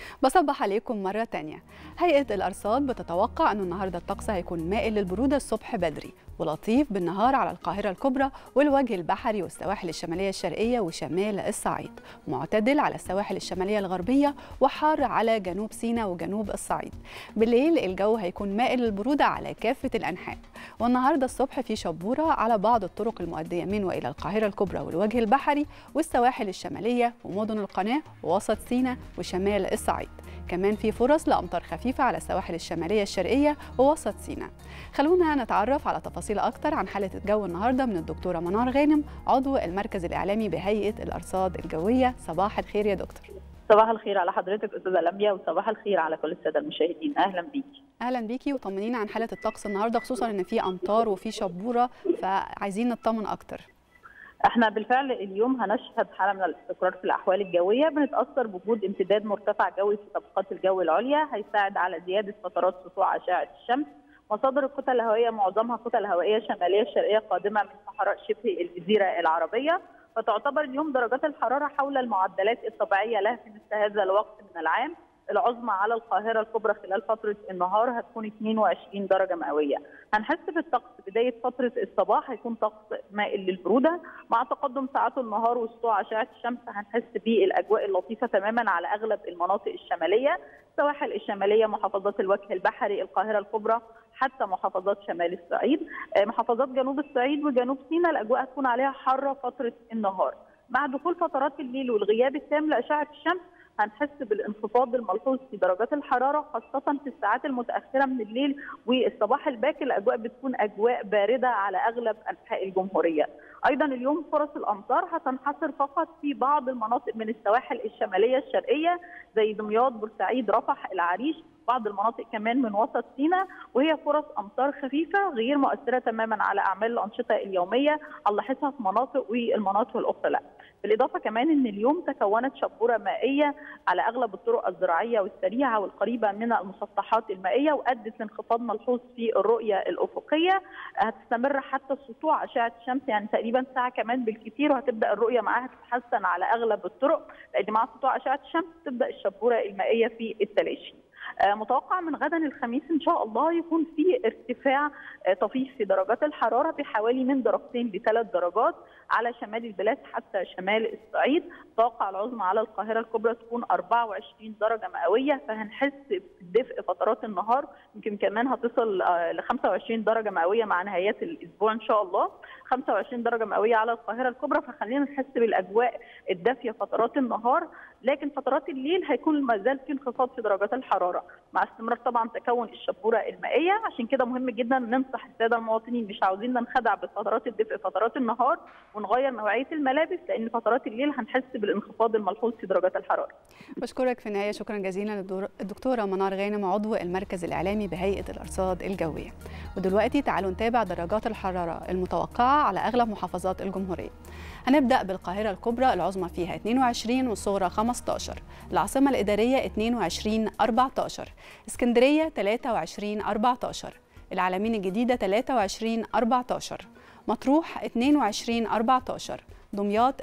بصبح عليكم مرة تانية هيئة الأرصاد بتتوقع أنه النهاردة الطقس هيكون مائل للبرودة الصبح بدري ولطيف بالنهار على القاهرة الكبرى والوجه البحري والسواحل الشمالية الشرقية وشمال الصعيد معتدل على السواحل الشمالية الغربية وحار على جنوب سيناء وجنوب الصعيد بالليل الجو هيكون مائل للبرودة على كافة الأنحاء والنهاردة الصبح في شبورة على بعض الطرق المؤدية من وإلى القاهرة الكبرى والوجه البحري والسواحل الشمالية ومدن القناة ووسط سيناء وشمال الصعيد كمان في فرص لأمطار خفيفة على السواحل الشمالية الشرقية ووسط سيناء خلونا نتعرف على تفاصيل أكتر عن حالة الجو النهاردة من الدكتورة منار غانم عضو المركز الإعلامي بهيئة الأرصاد الجوية صباح الخير يا دكتور صباح الخير على حضرتك استاذه لميا وصباح الخير على كل الساده المشاهدين اهلا بيكي اهلا بيكي وطمنينا عن حاله الطقس النهارده خصوصا ان في امطار وفي شبوره فعايزين نطمن اكتر احنا بالفعل اليوم هنشهد حاله من الاستقرار في الاحوال الجويه بنتاثر بوجود امتداد مرتفع جوي في طبقات الجو العليا هيساعد على زياده فترات سطوع اشعه الشمس مصادر الكتل الهوائيه معظمها كتل هوائيه شماليه شرقيه قادمه من صحراء شبه الجزيره العربيه فتعتبر اليوم درجات الحراره حول المعدلات الطبيعيه لها في مثل هذا الوقت من العام العظمى على القاهره الكبرى خلال فتره النهار هتكون 22 درجه مئويه هنحس بالطقس بدايه فتره الصباح هيكون طقس مائل للبروده مع تقدم ساعات النهار وسطوع اشعه الشمس هنحس بالاجواء اللطيفه تماما على اغلب المناطق الشماليه السواحل الشماليه محافظات الوجه البحري القاهره الكبرى حتى محافظات شمال الصعيد محافظات جنوب الصعيد وجنوب سيناء الاجواء هتكون عليها حاره فتره النهار مع دخول فترات الليل والغياب التام لاشعه الشمس هنحس بالانخفاض الملحوظ في درجات الحراره خاصه في الساعات المتاخره من الليل والصباح الباكر الاجواء بتكون اجواء بارده على اغلب انحاء الجمهوريه. ايضا اليوم فرص الامطار هتنحصر فقط في بعض المناطق من السواحل الشماليه الشرقيه زي دمياط، بورسعيد، رفح، العريش، بعض المناطق كمان من وسط سيناء وهي فرص امطار خفيفه غير مؤثره تماما على اعمال الانشطه اليوميه هنلاحظها في مناطق والمناطق الاخرى لا. بالاضافه كمان ان اليوم تكونت شبوره مائيه على اغلب الطرق الزراعيه والسريعه والقريبه من المسطحات المائيه وادت لانخفاض ملحوظ في الرؤيه الافقيه هتستمر حتى سطوع اشعه الشمس يعني تقريبا ساعه كمان بالكثير وهتبدا الرؤيه معاها تتحسن على اغلب الطرق لان مع سطوع اشعه الشمس تبدا الشبوره المائيه في التلاشي. متوقع من غدا الخميس ان شاء الله يكون في ارتفاع طفيف في درجات الحراره بحوالي من درجتين لثلاث درجات على شمال البلاد حتى شمال الصعيد توقع العظمى على القاهره الكبرى تكون 24 درجه مئويه فهنحس بدفء فترات النهار يمكن كمان هتصل ل 25 درجه مئويه مع نهايات الاسبوع ان شاء الله 25 درجه مئويه على القاهره الكبرى فخلينا نحس بالاجواء الدافيه فترات النهار لكن فترات الليل هيكون ما زال في انخفاض في درجات الحراره مع استمرار طبعا تكون الشبوره المائيه عشان كده مهم جدا ننصح الساده المواطنين مش عاوزين ننخدع بفترات الدفء فترات النهار ونغير نوعيه الملابس لان فترات الليل هنحس بالانخفاض الملحوظ في درجات الحراره. بشكرك في النهايه شكرا جزيلا للدكتوره منار غانم عضو المركز الاعلامي بهيئه الارصاد الجويه. ودلوقتي تعالوا نتابع درجات الحراره المتوقعه على اغلب محافظات الجمهوريه. هنبدا بالقاهره الكبرى العظمى فيها 22 والصغرى 15 العاصمه الاداريه 22 14 اسكندريه 23 14 العلمين الجديده 23 14 مطروح 22 14 دمياط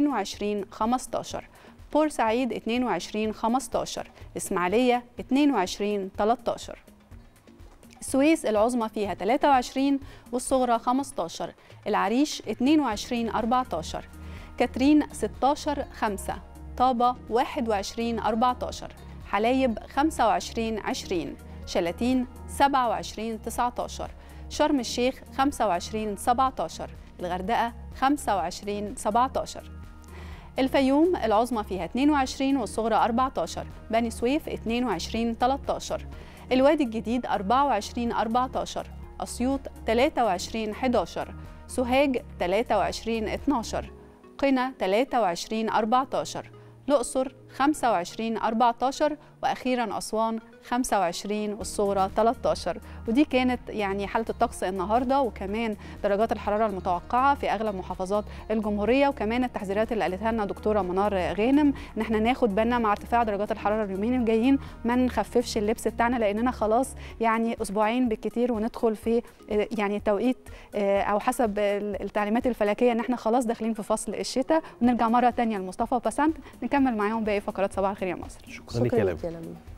22 15 بورسعيد 22 15 اسماعيليه 22 13 السويس العظمى فيها 23 والصغرى 15 العريش 22 14 كاترين 16 5 طابة 21 14 حلايب 25 20 شلاتين 27 19 شرم الشيخ 25 17 الغردقة 25 17 الفيوم العظمى فيها 22 والصغرى 14 بني سويف 22 13 الوادي الجديد 24 14 أسيوط 23 11 سوهاج 23 12 قنا 23 14 الأقصر 25 14 وأخيرا أسوان 25 والصورة 13 ودي كانت يعني حالة الطقس النهاردة وكمان درجات الحرارة المتوقعة في أغلب محافظات الجمهورية وكمان التحذيرات اللي قالتها لنا دكتورة منار غانم إن احنا ناخد بالنا مع ارتفاع درجات الحرارة اليومين الجايين ما نخففش اللبس بتاعنا لأننا خلاص يعني أسبوعين بالكتير وندخل في يعني توقيت أو حسب التعليمات الفلكية إن احنا خلاص داخلين في فصل الشتاء ونرجع مرة تانية لمصطفى وبسنت نكمل معاهم باقي فقرات صباح الخير يا مصر شكرا لك يا شكرا لميا لك يا لميا